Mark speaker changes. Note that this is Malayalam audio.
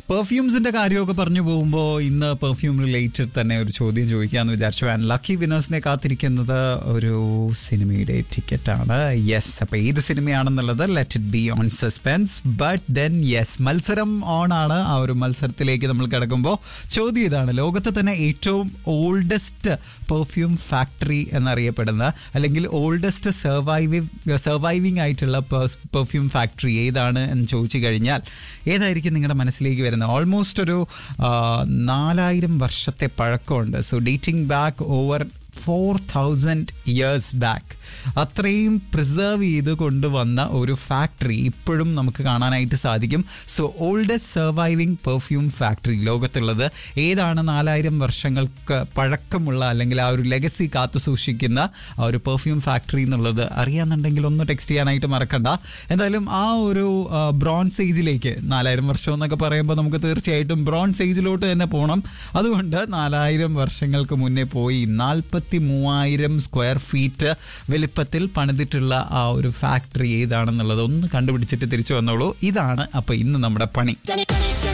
Speaker 1: പെർഫ്യൂംസിന്റെ കാര്യമൊക്കെ പറഞ്ഞു പോകുമ്പോൾ ഇന്ന് പെർഫ്യൂം റിലേറ്റഡ് തന്നെ ഒരു ചോദ്യം ചോദിക്കാന്ന് വിചാരിച്ചു ആൻഡ് ലക്കി വിനേഴ്സിനെ കാത്തിരിക്കുന്നത് ഒരു സിനിമയുടെ ടിക്കറ്റ് ആണ് യെസ് അപ്പൊ ഏത് സിനിമയാണെന്നുള്ളത് let it be on suspense but then yes മത്സരം ഓൺ ആണ് ആ ഒരു മത്സരത്തിലേക്ക് നമ്മൾ കിടക്കുമ്പോൾ ചോദ്യം ഇതാണ് ലോകത്തെ തന്നെ ഏറ്റവും ഓൾഡസ്റ്റ് പെർഫ്യൂം ഫാക്ടറി എന്നറിയപ്പെടുന്ന അല്ലെങ്കിൽ ഓൾഡസ്റ്റ് സർവൈവിവ് സർവൈവിംഗ് ആയിട്ടുള്ള പെർഫ്യൂം ഫാക്ടറി ഏതാണ് എന്ന് ചോദിച്ചു കഴിഞ്ഞാൽ ഏതായിരിക്കും നിങ്ങളുടെ മനസ്സിലേക്ക് വരുന്നത് ഓൾമോസ്റ്റ് ഒരു ആ, നാലായിരം വർഷത്തെ പഴക്കമുണ്ട് so dating back over four thousand years back അത്രയും പ്രിസർവ് ചെയ്ത് കൊണ്ടുവന്ന ഒരു ഫാക്ടറി ഇപ്പോഴും നമുക്ക് കാണാനായിട്ട് സാധിക്കും so oldest surviving perfume factory ലോകത്തുള്ളത് ഏതാണ് നാലായിരം വർഷങ്ങൾക്ക് പഴക്കമുള്ള അല്ലെങ്കിൽ ആ ഒരു ലെഗസി കാത്തു സൂക്ഷിക്കുന്ന ആ ഒരു പെർഫ്യൂം ഫാക്ടറി എന്നുള്ളത് അറിയാന്നുണ്ടെങ്കിൽ ഒന്ന് ടെക്സ്റ്റ് ചെയ്യാനായിട്ട് മറക്കണ്ട എന്തായാലും ആ ഒരു ബ്രോൺസ് ഏജിലേക്ക് നാലായിരം വർഷം എന്നൊക്കെ പറയുമ്പോൾ നമുക്ക് തീർച്ചയായിട്ടും ബ്രോൺസ് ഏജിലോട്ട് തന്നെ പോകണം അതുകൊണ്ട് നാലായിരം വർഷങ്ങൾക്ക് മുന്നേ പോയി നാൽപ്പത്തി മൂവായിരം സ്ക്വയർ ഫീറ്റ് വലിപ്പത്തിൽ പണിതിട്ടുള്ള ആ ഒരു ഫാക്ടറി ഏതാണെന്നുള്ളത് ഒന്ന് കണ്ടുപിടിച്ചിട്ട് തിരിച്ചു വന്നോളൂ ഇതാണ് അപ്പൊ ഇന്ന് നമ്മുടെ പണി